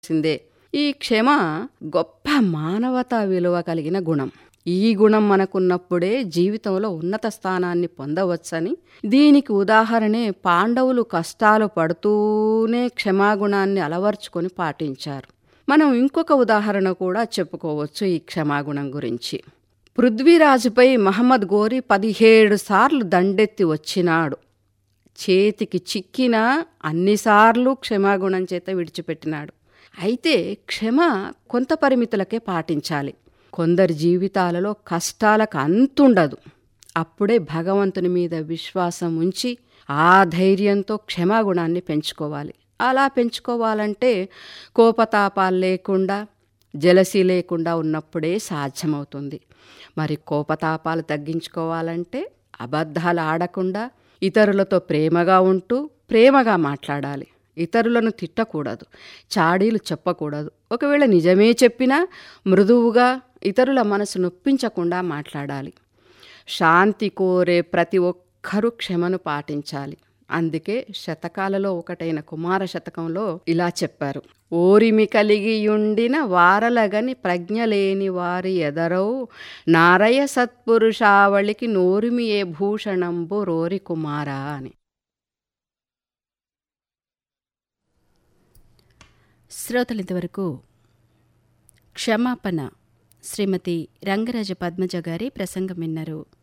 సిందే ఈ క్షమ గొప్ప మానవతా విలువ కలిగిన గుణం ఈ గుణం మనకున్నప్పుడే జీవితంలో ఉన్నత స్థానాన్ని పొందవచ్చని దీనికి ఉదాహరణే పాండవులు కష్టాలు పడుతూనే క్షమాగుణాన్ని అలవర్చుకొని పాటించారు మనం ఇంకొక ఉదాహరణ కూడా చెప్పుకోవచ్చు ఈ క్షమాగుణం గురించి పృథ్వీరాజుపై మహమ్మద్ గోరి పదిహేడు సార్లు దండెత్తి వచ్చినాడు చేతికి చిక్కినా అన్నిసార్లు క్షమాగుణం చేత విడిచిపెట్టినాడు అయితే క్షమ కొంత పరిమితులకే పాటించాలి కొందరి జీవితాలలో కష్టాలకు అంతుండదు అప్పుడే భగవంతుని మీద విశ్వాసం ఉంచి ఆ ధైర్యంతో క్షమాగుణాన్ని పెంచుకోవాలి అలా పెంచుకోవాలంటే కోపతాపాలు లేకుండా జలసి లేకుండా ఉన్నప్పుడే సాధ్యమవుతుంది మరి కోపతాపాలు తగ్గించుకోవాలంటే అబద్ధాలు ఆడకుండా ఇతరులతో ప్రేమగా ఉంటూ ప్రేమగా మాట్లాడాలి ఇతరులను తిట్టకూడదు చాడీలు చెప్పకూడదు ఒకవేళ నిజమే చెప్పినా మృదువుగా ఇతరుల మనసు నొప్పించకుండా మాట్లాడాలి శాంతి కోరే ప్రతి ఒక్కరూ క్షమను పాటించాలి అందుకే శతకాలలో ఒకటైన కుమార శతకంలో ఇలా చెప్పారు ఓరిమి కలిగియుండిన వారలగని ప్రజ్ఞ లేని వారి ఎదరవు నారయ సత్పురుషావళికి నోరిమి ఏ భూషణంబు రోరి కుమారా అని శ్రోతలు ఇంతవరకు క్షమాపణ శ్రీమతి రంగరాజ పద్మజ గారి ప్రసంగం విన్నారు